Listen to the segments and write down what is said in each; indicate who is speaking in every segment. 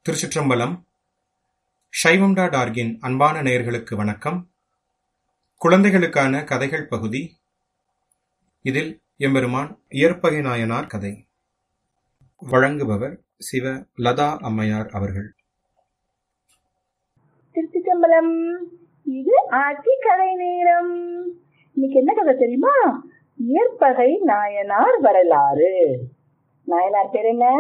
Speaker 1: திருச்சிற்றம்பலம் சைவம் டாட் ஆர்கின் அன்பான நேயர்களுக்கு வணக்கம் குழந்தைகளுக்கான கதைகள் பகுதி இதில் எம்பெருமான் இயற்பகை நாயனார் கதை வழங்குபவர் சிவ லதா அம்மையார் அவர்கள்
Speaker 2: திருச்சிச்சம்பலம் இது ஆட்சி கதை நேரம் இன்னைக்கு என்ன கதை தெரியுமா இயற்பகை நாயனார் வரலாறு நாயனார் பேர் என்ன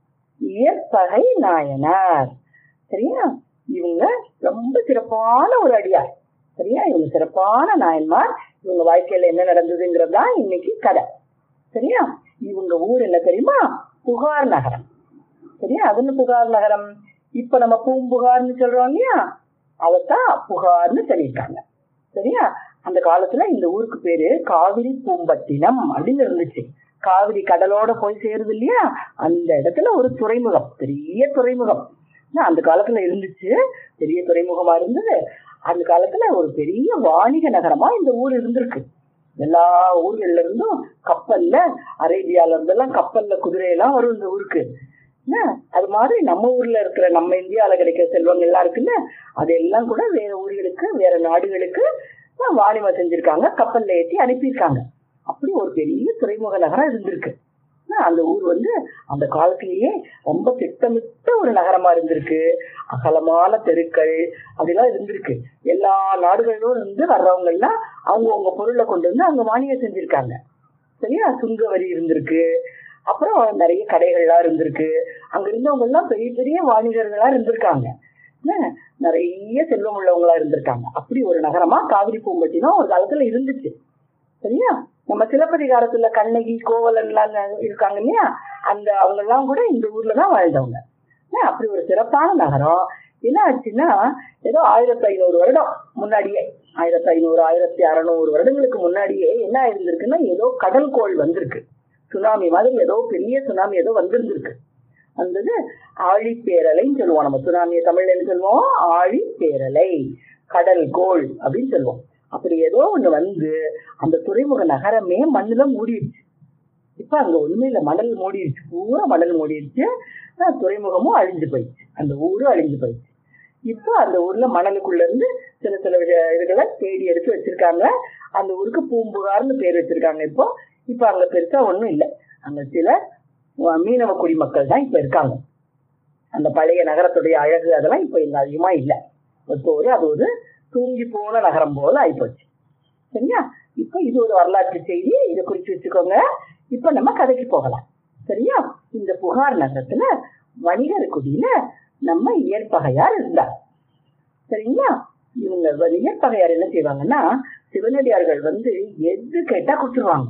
Speaker 2: இயற்பகை நாயனார் சரியா இவங்க ரொம்ப சிறப்பான ஒரு அடியார் சரியா இவங்க சிறப்பான நாயன்மார் இவங்க வாழ்க்கையில என்ன நடந்ததுங்கிறது தான் இன்னைக்கு கதை சரியா இவங்க ஊர் என்ன தெரியுமா புகார் நகரம் சரியா அது என்ன புகார் நகரம் இப்ப நம்ம பூம்புகார்னு சொல்றோம் இல்லையா அவத்தான் புகார்னு சொல்லியிருக்காங்க சரியா அந்த காலத்துல இந்த ஊருக்கு பேரு காவிரி பூம்பட்டினம் அப்படின்னு இருந்துச்சு காவிரி கடலோட போய் சேருது இல்லையா அந்த இடத்துல ஒரு துறைமுகம் பெரிய துறைமுகம் ஆனா, அந்த காலத்துல இருந்துச்சு பெரிய துறைமுகமா இருந்தது அந்த காலத்துல ஒரு பெரிய வாணிக நகரமா இந்த ஊர் இருந்திருக்கு எல்லா ஊர்கள்ல இருந்தும் கப்பல்ல அரேபியால இருந்தெல்லாம் கப்பல்ல குதிரையெல்லாம் வரும் இந்த ஊருக்கு என்ன அது மாதிரி நம்ம ஊர்ல இருக்கிற நம்ம இந்தியால கிடைக்கிற செல்வங்கள் எல்லாம் இருக்குல்ல அதெல்லாம் கூட வேற ஊர்களுக்கு வேற நாடுகளுக்கு அஹ், வாணிபம் செஞ்சிருக்காங்க கப்பல்ல ஏற்றி அனுப்பியிருக்காங்க அப்படி ஒரு பெரிய துறைமுக நகரம் இருந்திருக்கு அஹ், அந்த ஊர் வந்து அந்த காலத்திலேயே ரொம்ப திட்டமிட்ட ஒரு நகரமா இருந்திருக்கு அகலமான தெருக்கள் அப்படிலாம் இருந்திருக்கு எல்லா நாடுகளிலும் இருந்து வர்றவங்க எல்லாம் அவங்கவுங்க பொருளை கொண்டு வந்து அங்க வாணிகம் செஞ்சிருக்காங்க சரியா சுங்க வரி இருந்திருக்கு அப்புறம் நிறைய கடைகள்லாம் இருந்திருக்கு அங்க இருந்தவங்க எல்லாம் பெரிய பெரிய வாணிகர்களா இருந்திருக்காங்க என்ன, நிறைய செல்வம் உள்ளவங்களா இருந்திருக்காங்க அப்படி ஒரு நகரமா காவிரி பூம்பட்டினம் ஒரு காலத்துல இருந்துச்சு சரியா நம்ம சிலப்பதிகாரத்துல கண்ணகி கோவலன் எல்லாம் இருக்காங்க இல்லையா அந்த அவங்க எல்லாம் கூட இந்த ஊர்ல தான் வாழ்ந்தவங்க என்ன, அப்படி ஒரு சிறப்பான நகரம் என்ன ஆச்சுன்னா ஏதோ ஆயிரத்தி ஐநூறு வருடம் முன்னாடியே ஆயிரத்தி ஐநூறு ஆயிரத்தி அறநூறு வருடங்களுக்கு முன்னாடியே என்ன ஆயிருந்திருக்குன்னா ஏதோ கடல் கோள் வந்திருக்கு சுனாமி மாதிரி ஏதோ பெரிய சுனாமி ஏதோ வந்திருந்திருக்கு வந்தது ஆழிப்பேரலைன்னு சொல்லுவோம் நம்ம சுனாமியை தமிழ்ல என்ன சொல்லுவோம் ஆழிப்பேரலை கடல் கோள் அப்படின்னு சொல்லுவோம் அப்படி ஏதோ ஒண்ணு வந்து அந்த துறைமுக நகரமே மண்ணுல மூடிடுச்சு இப்ப அங்க ஒண்ணுமே இல்ல மணல் மூடிடுச்சு பூரா மணல் மூடிடுச்சு அஹ் துறைமுகமும் அழிஞ்சு போயிடுச்சு அந்த ஊரும் அழிஞ்சு போயிடுச்சு இப்போ அந்த ஊர்ல மணலுக்குள்ள இருந்து சில சில விஷ- இதுகளை தேடி எடுத்து வச்சிருக்காங்க அந்த ஊருக்கு பூம்புகார்னு பேர் வச்சிருக்காங்க இப்போ இப்ப அங்க பெருசா ஒண்ணும் இல்லை அங்க சில அஹ், மீனவ குடிமக்கள் தான் இப்ப இருக்காங்க அந்த பழைய நகரத்துடைய அழகு அதெல்லாம் இப்ப இங்க அதிகமா இல்லை இப்போ ஒரு அது ஒரு தூங்கி போன நகரம் போல ஆயிப்போச்சு சரியா இப்ப இது ஒரு வரலாற்று செய்தி இதை குறிச்சு வச்சுக்கோங்க இப்ப நம்ம கதைக்கு போகலாம் சரியா இந்த புகார் நகரத்துல வணிகர் குடியில நம்ம இயற்பகையார் இருந்தார் சரிங்களா இவங்க வ- இயற்பகையார் என்ன செய்வாங்கன்னா சிவனடியார்கள் வந்து எது கேட்டா கொடுத்துருவாங்க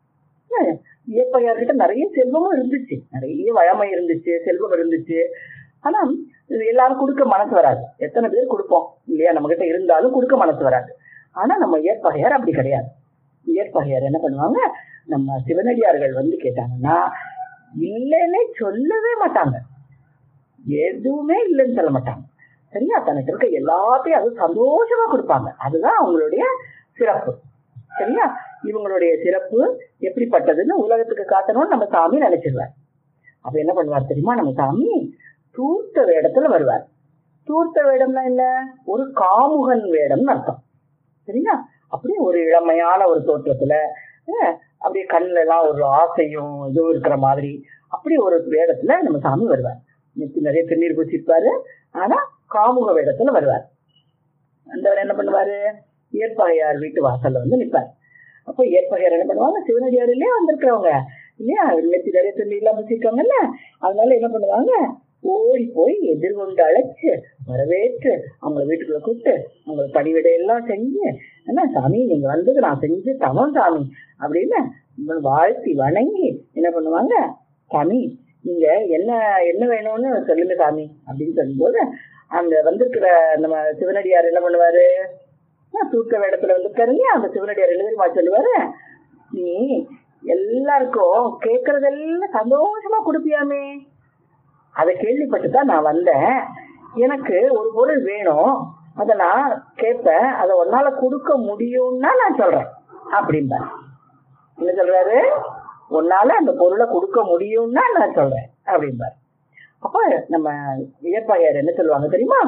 Speaker 2: என்ன, இயற்பகையார்கிட்ட நிறைய செல்வமும் இருந்துச்சு நிறைய வளமை இருந்துச்சு செல்வம் இருந்துச்சு ஆனா இது எல்லாரும் கொடுக்க மனசு வராது எத்தனை பேர் கொடுப்போம் இல்லையா நம்ம கிட்ட இருந்தாலும் கொடுக்க மனசு வராது ஆனா நம்ம இயற்பகையார் அப்படி கிடையாது இயற்பகையார் என்ன பண்ணுவாங்க நம்ம சிவனடியார்கள் வந்து கேட்டாங்கன்னா இல்லைன்னே சொல்லவே மாட்டாங்க எதுவுமே இல்லைன்னு சொல்ல மாட்டாங்க சரியா தனக்கு இருக்க எல்லாத்தையும் அது சந்தோஷமா கொடுப்பாங்க அதுதான் அவங்களுடைய சிறப்பு சரியா இவங்களுடைய சிறப்பு எப்படிப்பட்டதுன்னு உலகத்துக்கு காட்டணும்னு நம்ம சாமி நினைச்சிருவார் அப்ப என்ன பண்ணுவார் தெரியுமா நம்ம சாமி தூர்த்த வேடத்துல வருவார் தூர்த்த வேடம்னா என்ன ஒரு காமுகன் வேடம்னு அர்த்தம் சரியா அப்படியே ஒரு இளமையான ஒரு தோற்றத்துல அஹ், அப்படியே கண்ணுல எல்லாம் ஒரு ஆசையும் இதுவும் இருக்கிற மாதிரி அப்படி ஒரு வேடத்துல நம்ம சாமி வருவார் நெத்தி நிறைய திருநீர் பூசிருப்பாரு ஆனா காமுக வேடத்துல வருவார் அந்தவர் என்ன பண்ணுவாரு இயற்பகையார் வீட்டு வாசல்ல வந்து நிப்பார் அப்போ இயற்பகையார் என்ன பண்ணுவாங்க சிவனடியார் இல்லையா வந்திருக்கிறவங்க இல்லையா நெத்தி நிறைய திருநீர் எல்லாம் பூசிருக்காங்கல்ல அதனால என்ன பண்ணுவாங்க ஓடி போய் எதிர்கொண்டு அழைச்சு வரவேற்று அவங்கள வீட்டுக்குள்ள கூப்பிட்டு அவங்களை பணிவிடை எல்லாம் செஞ்சு என்ன சாமி நீங்க வந்தது நான் செஞ்சு தவம் சாமி அப்படின்னு இவங்க வாழ்த்தி வணங்கி என்ன பண்ணுவாங்க சாமி நீங்க என்ன என்ன வேணும்னு சொல்லுங்க சாமி அப்படின்னு சொல்லும்போது அந்த வந்திருக்கிற நம்ம சிவனடியார் என்ன பண்ணுவாரு ஆஹ் தூக்க வேடத்துல வந்திருக்காரு இல்லையா அந்த சிவனடியார் என்ன தெரியுமா சொல்லுவாரு நீ எல்லாருக்கும் கேட்கறதெல்லாம் சந்தோஷமா கொடுப்பியாமே அதை கேள்விப்பட்டு தான் நான் வந்தேன் எனக்கு ஒரு பொருள் வேணும் அதை நான் கேட்பேன் அதை உன்னால கொடுக்க முடியும்னா நான் சொல்றேன் அப்படிம்பேன் என்ன சொல்றாரு உன்னால அந்த பொருளை கொடுக்க முடியும்னா நான் சொல்றேன் அப்படிம்பார் அப்ப நம்ம இயற்பாயார் என்ன சொல்லுவாங்க தெரியுமா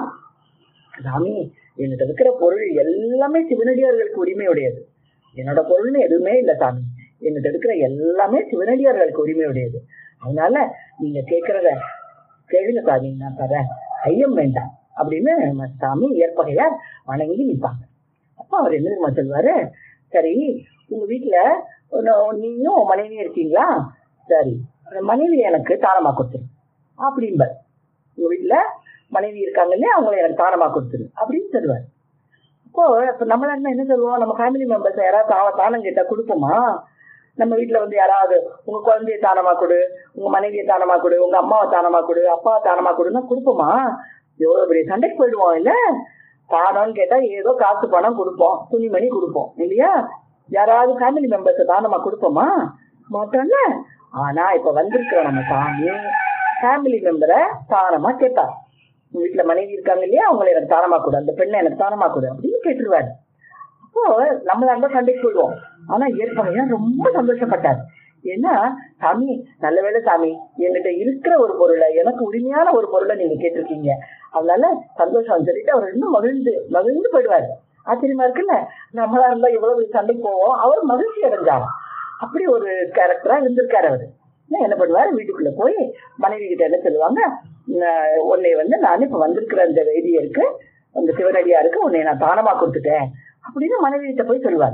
Speaker 2: சாமி என்கிட்ட இருக்கிற பொருள் எல்லாமே சிவனடியார்களுக்கு உரிமையுடையது என்னோட பொருள்னு எதுவுமே இல்லை சாமி என்கிட்ட இருக்கிற எல்லாமே சிவனடியார்களுக்கு உரிமையுடையது அதனால நீங்க கேட்கறத கேளுங்க சாமி நான் தரேன் ஐயம் வேண்டாம் அப்படின்னு நம்ம சாமி ஏற்பகையார் வணங்கி நிற்பாங்க அப்ப அவர் என்ன தெரியுமா சொல்லுவாரு சரி உங்க வீட்டுல ஒன்னு- நீயும் உன் மனைவியும் இருக்கீங்களா சரி அந்த மனைவி எனக்கு தானமா கொடுத்துரு அப்படிம்பார் உங்க வீட்டுல மனைவி இருக்காங்க இல்லையா அவங்கள எனக்கு தானமா கொடுத்துரு அப்படின்னு சொல்லுவார் அப்போ இப்ப நம்மள என்ன என்ன சொல்லுவோம் நம்ம ஃபேமிலி மெம்பர்ஸ் யாராவது தா- தானம் கேட்டா கொடுப்போமா நம்ம வீட்டுல வந்து யாராவது உங்க குழந்தைய தானமா கொடு உங்க மனைவியை தானமா கொடு உங்க அம்மாவை தானமா கொடு அப்பாவை தானமா கொடுன்னா கொடுப்போமா எவ்வளவு பெரிய சண்டைக்கு போயிடுவோம் இல்ல தானம்னு கேட்டா ஏதோ காசு பணம் கொடுப்போம் துணிமணி கொடுப்போம் இல்லையா யாராவது ஃபேமிலி மெம்பர்ஸ் தானமா கொடுப்போமா மாட்டோம்ல ஆனா இப்ப வந்திருக்கிற நம்ம சாமி ஃபேமிலி மெம்பரை தானமா கேட்பார் உங்க வீட்டுல மனைவி இருக்காங்க இல்லையா அவங்களை எனக்கு தானமா கொடு அந்த பெண்ணை எனக்கு தானமா கொடு அப்படின்னு கேட்டுருவாரு அப்போ நம்மள அந்த சண்டைக்கு போயிடுவோம் ஆனா ஏற்கனவே ரொம்ப சந்தோஷப்பட்டார் ஏன்னா சாமி நல்ல வேளை சாமி என்கிட்ட இருக்கிற ஒரு பொருளை எனக்கு உரிமையான ஒரு பொருளை நீங்க கேட்டிருக்கீங்க அதனால சந்தோஷம் சொல்லிட்டு அவர் இன்னும் மகிழ்ந்து மகிழ்ந்து போயிடுவாரு ஆச்சரியமா இருக்குல்ல நம்மளா இருந்தா எவ்வளவு சண்டைக்கு போவோம் அவர் மகிழ்ச்சி அடைஞ்சாராம் அப்படி ஒரு கேரக்டரா இருந்திருக்காரு அவரு என்ன என்ன பண்ணுவாரு வீட்டுக்குள்ள போய் மனைவி கிட்ட என்ன சொல்லுவாங்க "நான் உன்னை வந்து நான் இப்ப வந்திருக்கிற அந்த வேதியருக்கு அந்த சிவனடியாருக்கு உன்னை நான் தானமா கொடுத்துட்டேன் அப்படின்னு மனைவி கிட்ட போய் சொல்லுவார்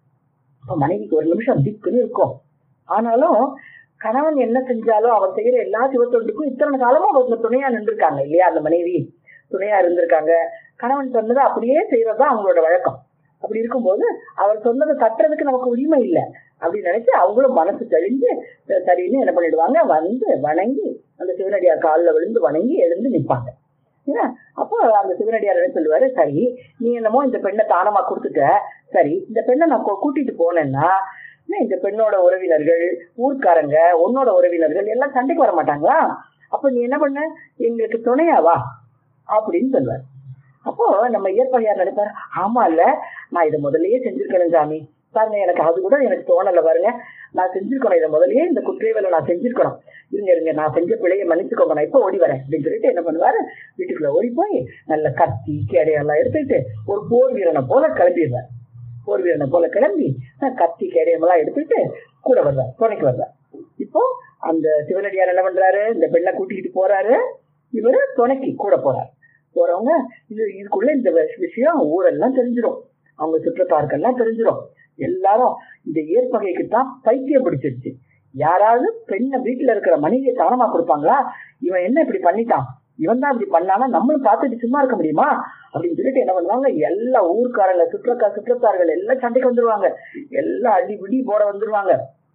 Speaker 2: அப்ப மனைவிக்கு ஒரு நிமிஷம் திக்குன்னு இருக்கும் ஆனாலும் கணவன் என்ன செஞ்சாலும் அவன் செய்யற எல்லா சிவத்தொண்டுக்கும் இத்தனை காலமும் அவங்க துணையா நின்றுருக்காங்க இல்லையா அந்த மனைவி துணையா இருந்திருக்காங்க கணவன் சொன்னதை அப்படியே செய்யறதுதான் அவங்களோட வழக்கம் அப்படி இருக்கும்போது அவர் சொன்னதை தட்டுறதுக்கு நமக்கு உரிமை இல்லை அப்படின்னு நினைச்சு அவங்களும் மனசு தெளிஞ்சு ச- சரின்னு என்ன பண்ணிடுவாங்க வந்து வணங்கி அந்த சிவனடியார் காலில் விழுந்து வணங்கி எழுந்து நிற்பாங்க ஏன்னா அப்போ அந்த சிவனடியார் என்ன சொல்லுவாரு சரி நீ என்னமோ இந்த பெண்ணை தானமா கொடுத்துட்ட சரி இந்த பெண்ணை நான் கூ- கூட்டிட்டு போனேன்னா என்ன இந்த பெண்ணோட உறவினர்கள் ஊர்க்காரங்க உன்னோட உறவினர்கள் எல்லாம் சண்டைக்கு வர மாட்டாங்களா அப்ப நீ என்ன பண்ண எங்களுக்கு துணையா வா அப்படின்னு சொல்லுவார் அப்போ நம்ம இயற்பகையார் நினைப்பாரு ஆமா இல்ல நான் இதை முதல்லயே செஞ்சிருக்கணும் சாமி பாருங்க எனக்கு அது கூட எனக்கு தோணல பாருங்க நான் செஞ்சிருக்கணும் இதை முதல்லயே இந்த குற்றவியலை நான் செஞ்சிருக்கணும் இருங்க இருங்க நான் செஞ்ச பிழையை மன்னிச்சுக்கோங்க நான் இப்போ ஓடி வரேன் அப்படின்னு சொல்லிட்டு என்ன பண்ணுவாரு வீட்டுக்குள்ள ஓடி போய் நல்ல கத்தி கேடையெல்லாம் எடுத்துக்கிட்டு ஒரு போர் வீரனை போல கிளம்பிடுவார் போர் வீரனை போல கிளம்பி அஹ், கத்தி கேடயமெல்லாம் எடுத்துக்கிட்டு கூட வருவார் துணைக்கு வருவார் இப்போ அந்த சிவனடியார் என்ன பண்றாரு இந்த பெண்ணை கூட்டிக்கிட்டு போறாரு இவரு துணைக்கு கூட போறாரு போறவங்க இது இதுக்குள்ள இந்த விஷ- விஷயம் ஊரெல்லாம் தெரிஞ்சிடும் அவங்க சுற்றத்தாருக்கெல்லாம் தெரிஞ்சிடும் எல்லாரும் இந்த ஏற்பகைக்கு தான் பைத்தியம் பிடிச்சிருச்சு யாராவது பெண்ணை வீட்டுல இருக்கிற மனைவியை தானமா கொடுப்பாங்களா இவன் என்ன இப்படி பண்ணிட்டான் இவன் தான் இப்படி பண்ணானா நம்மளும் பார்த்துட்டு சும்மா இருக்க முடியுமா அப்படின்னு சொல்லிட்டு என்ன பண்ணுவாங்க எல்லா ஊர்க்காரங்க சுற்றக்கா சுற்றத்தார்கள் எல்லாம் சண்டைக்கு வந்துருவாங்க எல்லாம் அடி பிடி போட வந்துருவாங்க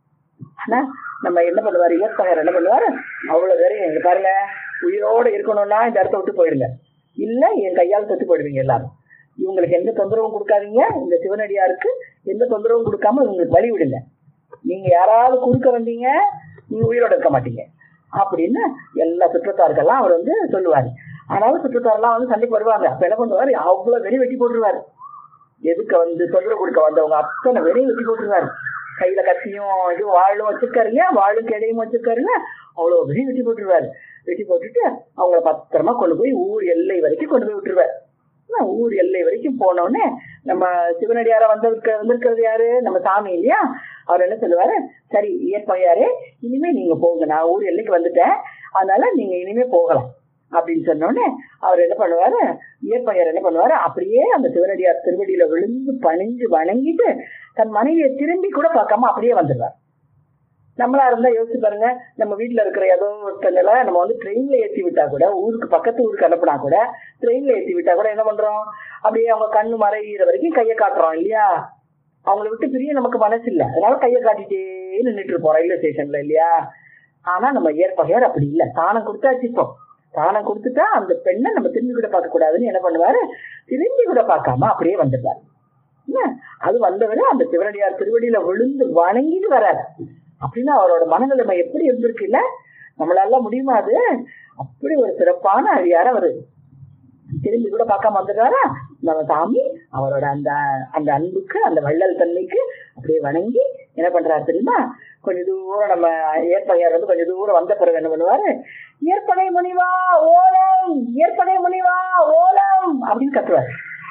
Speaker 2: ஆனா நம்ம என்ன பண்ணுவாரு இயற்கையர் என்ன பண்ணுவாரு அவ்வளவு பேரும் எங்க பாருங்க உயிரோட இருக்கணும்னா இந்த இடத்த விட்டு போயிடுங்க இல்ல என் கையால் செத்து போயிடுவீங்க எல்லாரும் இவங்களுக்கு எந்த தொந்தரவும் கொடுக்காதீங்க இந்த சிவனடியாருக்கு எந்த தொந்தரவும் கொடுக்காம இவங்களுக்கு வழி விடுங்க நீங்க யாராவது குறுக்க வந்தீங்க நீங்க உயிரோட இருக்க மாட்டீங்க அப்படின்னு எல்லா சுற்றத்தாருக்கெல்லாம் அவர் வந்து சொல்லுவாரு ஆனாலும் சுற்றத்தாரெல்லாம் வந்து சண்டைக்கு வருவாங்க அப்ப என்ன பண்ணுவாரு அவ்வளவு வெறி வெட்டி போட்டுருவாரு எதுக்க வந்து தொந்தரவு கொடுக்க வந்தவங்க அத்தனை வெறியும் வெட்டி போட்டுருவாரு கையில கத்தியும் இது வாழும் வச்சிருக்காரு இல்லையா வாழும் கிடையும் வச்சிருக்காருல்ல அவ்வளவு வெறி வெட்டி போட்டுருவாரு வெட்டி போட்டுட்டு அவங்கள பத்திரமா கொண்டு போய் ஊர் எல்லை வரைக்கும் கொண்டு போய் விட்டுருவாரு ஆனா, ஊர் எல்லை வரைக்கும் போன உடனே நம்ம சிவனடியாரா வந்திருக்க வந்திருக்கிறது யாரு நம்ம சாமி இல்லையா அவர் என்ன சொல்லுவாரு சரி இயற்பகையாரே இனிமே நீங்க போங்க நான் ஊர் எல்லைக்கு வந்துட்டேன் அதனால நீங்க இனிமே போகலாம் அப்படின்னு சொன்ன உடனே அவர் என்ன பண்ணுவாரு இயற்பகையார் என்ன பண்ணுவாரு அப்படியே அந்த சிவனடியார் திருவடியில விழுந்து பணிஞ்சு வணங்கிட்டு தன் மனைவியை திரும்பி கூட பார்க்காம அப்படியே வந்துடுவார் நம்மளா இருந்தா யோசிச்சு பாருங்க நம்ம வீட்ல இருக்கிற ஏதோ ஒருத்தங்களை நம்ம வந்து ட்ரெயின்ல ஏத்தி விட்டா கூட ஊருக்கு பக்கத்து ஊருக்கு அனுப்புனா கூட ட்ரெயின்ல ஏத்தி விட்டா கூட என்ன பண்றோம் அப்படியே அவங்க கண்ணு மறையிற வரைக்கும் கையை காட்டுறோம் இல்லையா அவங்கள விட்டு பிரிய நமக்கு மனசு இல்ல அதனால கையை காட்டிட்டே நின்றுட்டு இருப்போம் ரயில்வே ஸ்டேஷன்ல இல்லையா ஆனா நம்ம ஏற்பகையார் அப்படி இல்ல தானம் கொடுத்தாச்சு இப்போ தானம் கொடுத்துட்டா அந்த பெண்ணை நம்ம திரும்பி கூட பார்க்க கூடாதுன்னு என்ன பண்ணுவாரு திரும்பி கூட பார்க்காம அப்படியே வந்துடுவாரு என்ன அது வந்தவரை அந்த சிவனடியார் திருவடியில விழுந்து வணங்கிட்டு வராரு அப்படின்னா அவரோட மனநிலைமை எப்படி இருந்திருக்குல்ல நம்மளால முடியுமா அது அப்படி ஒரு சிறப்பான அழியார அவரு திரும்பி கூட பார்க்காம வந்துடுறாரா நம்ம சாமி அவரோட அந்த அந்த அன்புக்கு அந்த வள்ளல் தன்மைக்கு அப்படியே வணங்கி என்ன பண்றாரு தெரியுமா கொஞ்ச தூரம் நம்ம ஏற்பகையார் வந்து கொஞ்சம் தூரம் வந்த பிறகு என்ன பண்ணுவாரு ஏற்பகை முனிவா ஓலம் ஏற்பகை முனிவா ஓலம் அப்படின்னு கத்துவாரு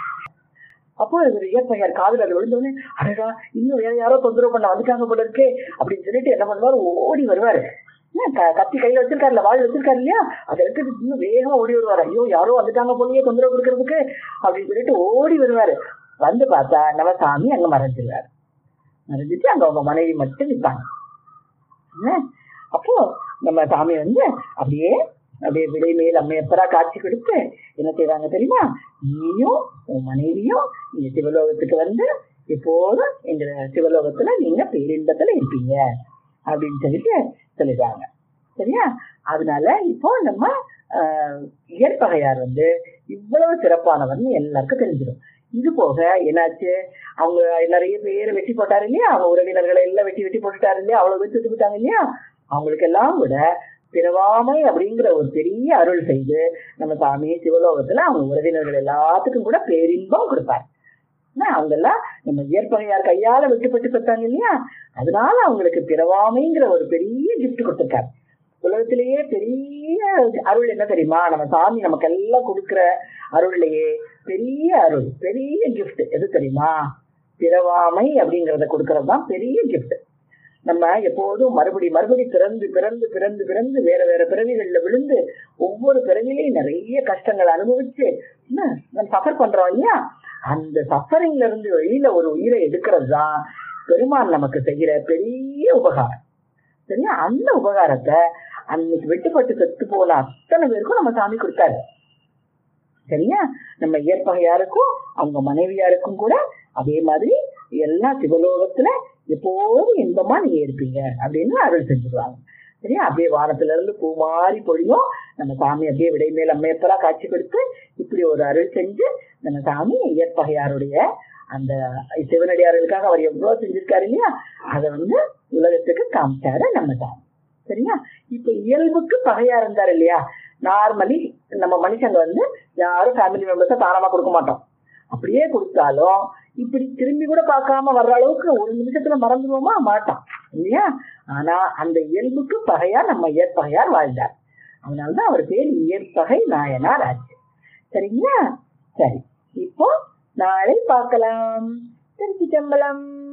Speaker 2: அப்போ இவர் இயற்பகையார் காதுல அது விழுந்தோடனே அடடா இன்னும் வேற யாரோ தொந்தரவு பண்ண வந்துட்டாங்க போல இருக்கே அப்படின்னு சொல்லிட்டு என்ன பண்ணுவாரு ஓடி வருவாரு என்ன, க- கத்தி கையில வச்சிருக்காருல வாழ் வச்சிருக்காரு இல்லையா அதை எடுத்துட்டு இன்னும் வேகமா ஓடி வருவாரு ஐயோ யாரோ வந்துட்டாங்க போலயே தொந்தரவு கொடுக்கறதுக்கு அப்படின்னு சொல்லிட்டு ஓடி வருவாரு வந்து பார்த்தா நம்ம சாமி அங்க மறைஞ்சிருவாரு மறைஞ்சிட்டு அங்க அவங்க மனைவி மட்டும் நிற்பாங்க என்ன? அப்போ நம்ம சாமி வந்து அப்படியே அப்படியே விடை மேல் அம்மையப்பரா காட்சி கொடுத்து என்ன செய்வாங்க தெரியுமா நீயும் உன் மனைவியும் நீங்க சிவலோகத்துக்கு வந்து எப்போதும் எங்க சிவலோகத்துல நீங்க பேரின்பத்துல இருப்பீங்க அப்படின்னு சொல்லிட்டு சொல்லிடுறாங்க சரியா அதனால இப்போ நம்ம ஆஹ், இயற்பகையார் வந்து இவ்வளவு சிறப்பானவர்னு எல்லாருக்கும் தெரிஞ்சிடும் இது போக என்னாச்சு அவங்க நிறைய பேர் வெட்டி போட்டாரு இல்லையா அவங்க உறவினர்களை எல்லாம் வெட்டி வெட்டி போட்டுட்டாரு இல்லையா அவ்வளவு பேர் செத்து போட்டாங்க இல்லையா அவங்களுக்கு எல்லாம் விட பிறவாமை அப்படிங்கிற ஒரு பெரிய அருள் செய்து நம்ம சாமி சிவலோகத்துல அவங்க உறவினர்கள் எல்லாத்துக்கும் கூட பேரின்பம் கொடுப்பார் என்ன, அவங்க எல்லாம் நம்ம இயற்பகையார் கையால வெட்டுப்பட்டு பெற்றாங்க இல்லையா அதனால அவங்களுக்கு பிறவாமைங்கிற ஒரு பெரிய கிஃப்ட் கொடுத்திருக்காரு உலகத்திலேயே பெரிய அருள் என்ன தெரியுமா நம்ம சாமி நமக்கு எல்லாம் கொடுக்கிற அருள்லயே பெரிய அருள் பெரிய gift எது தெரியுமா பிறவாமை அப்படிங்கறத கொடுக்கறது தான் பெரிய gift நம்ம எப்போதும் மறுபடி மறுபடி பிறந்து பிறந்து பிறந்து பிறந்து வேற வேற பிறவிகள்ல விழுந்து ஒவ்வொரு பிறவிலையும் நிறைய கஷ்டங்களை அனுபவிச்சு என்ன நம்ம சஃபர் பண்றோம் இல்லையா அந்த சஃபரிங்ல இருந்து வெளியில ஒரு உயிரை எடுக்கிறது தான் பெருமான் நமக்கு செய்கிற பெரிய உபகாரம் சரியா அந்த உபகாரத்தை அன்னைக்கு வெட்டுப்பட்டு செத்து போன அத்தனை பேருக்கும் நம்ம சாமி கொடுத்தாரு சரியா நம்ம இயற்பகையாருக்கும் அவங்க மனைவியாருக்கும் கூட அதே மாதிரி எல்லா சிவலோகத்துல எப்போதும் இன்பமா நீங்க இருப்பீங்க அப்படின்னு அருள் செஞ்சுருவாங்க சரியா அப்படியே வானத்துல இருந்து பூ மாறி பொழியும் நம்ம சாமி அப்படியே விடை மேல் அம்மையப்பரா காட்சி கொடுத்து இப்படி ஒரு அருள் செஞ்சு நம்ம சாமி இயற்பகையாருடைய அந்த சிவனடியார்களுக்காக அவர் எவ்வளவு செஞ்சிருக்காரு இல்லையா அதை வந்து உலகத்துக்கு காமிச்சாரு நம்ம சாமி சரியா இப்ப இயல்புக்கு பகையா இருந்தாரு இல்லையா நார்மலி நம்ம மனுஷங்க வந்து யாரும் ஃபேமிலி மெம்பர்ஸை தாராளமா கொடுக்க மாட்டோம் அப்படியே கொடுத்தாலும் இப்படி திரும்பி கூட பார்க்காம வர்ற அளவுக்கு ஒரு நிமிஷத்துல மறந்துடுவோமா மாட்டோம் இல்லையா ஆனா அந்த இயல்புக்கு பகையா நம்ம இயற்பகையார் வாழ்ந்தார் அதனாலதான் அவர் பேர் இயற்பகை நாயனார் ஆச்சு சரிங்களா சரி இப்போ நாளை பார்க்கலாம் திருச்சி சம்பளம்